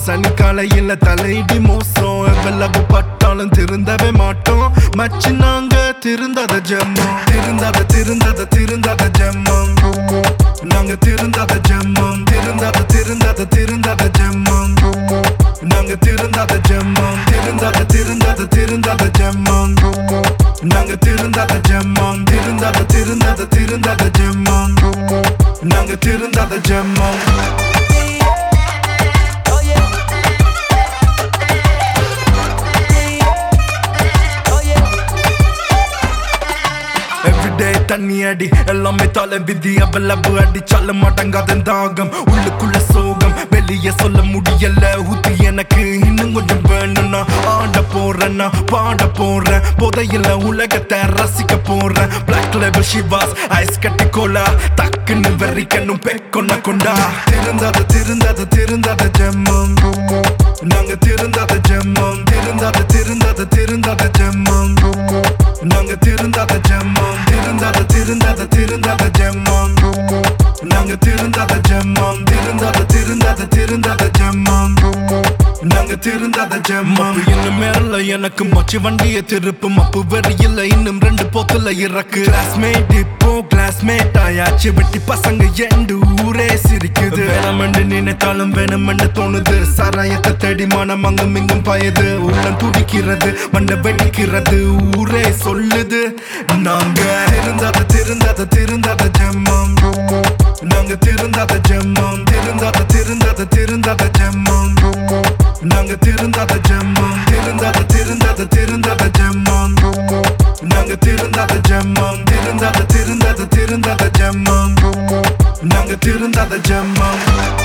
சனி காலையில தலையிடி மோசம் எவ்வளவு பட்டாலும் திருந்தவே மாட்டோம் மச்சி நாங்க திருந்தாத ஜெம்மம் திருந்தாத திருந்தாத திருந்தாத ஜெம்மம் நாங்க திருந்தாத ஜெம்மம் திருந்தாத திருந்தாத திருந்தாத ஜெம்மம் நாங்க திருந்தாத ஜெம்மம் திருந்தாத திருந்தாத திருந்தாத ஜெம்மம் நாங்க திருந்தாத ஜெம்மம் திருந்தாத திருந்தாத திருந்தாத ஜெம்மம் நாங்க திருந்தாத ஜெம்மம் Oh yeah. Oh yeah. Everyday தண்ணி அடி எல்லாமே தலை விதி அவ்வளவு அடிச்சால மடங்காத தாகம் உள்ளுக்குள்ள சோகம் வெளிய சொல்ல முடியல ஊத்து எனக்கு இன்னும் கொஞ்சம் வேணும்னா ஆட போறேன்னா பாட போறேன் புதையில உலகத்தை ரசிக்க போறேன் பிளாக் லெவல் ஷிவாஸ் ஐஸ் கட்டி கோலா டக்குன்னு வெறிக்கணும் பெக்கொன்ன கொண்டா திருந்தாத திருந்தாத திருந்தாத ஜெம்மம் நாங்க திருந்தாத ஜெம்மம் திருந்தாத திருந்தாத திருந்தாத ஜெம்மம் நாங்க திருந்தாத ஜெம்மம் திருந்தாத திருந்தாத திருந்தாத ஜெம்மம் நாங்க திருந்தாத ஜெம்மம் திருந்தாத திருந்தாத திருந்தாத ஜெம்மம் நாங்க திருந்தாத ஜெம்மம் இன்னும் மேல எனக்கு மச்சு வண்டிய திருப்பு மப்பு வெறியில்ல இன்னும் ரெண்டு போத்துல இறக்கு கிளாஸ்மேட் இப்போ கிளாஸ்மேட் ஆயாச்சு வெட்டி பசங்க எண்டு ஊரே சிரிக்குது வேணமென்று நினைத்தாலும் வேணுமென்று தோணுது சாராயத்தை தேடி மனம் அங்கும் இங்கும் பாயுது உள்ளம் துடிக்கிறது மண்டை வெடிக்கிறது ஊரே சொல்லுது நாங்க திருந்தாத திருந்தாத திருந்தாத ஜெம்மம் நாங்க திருந்தாத ஜெம்மம் திருந்தாத திருந்தாத திருந்தாத ஜெம்மம் நாங்க திருந்தாத ஜெம்மம் திருந்தாத திருந்தாத திருந்தாத ஜெம்மம் நாங்க திருந்தாத ஜெம்மம் திருந்தாத திருந்தாத திருந்தாத ஜெம்மம் நாங்க திருந்தாத ஜெம்மம்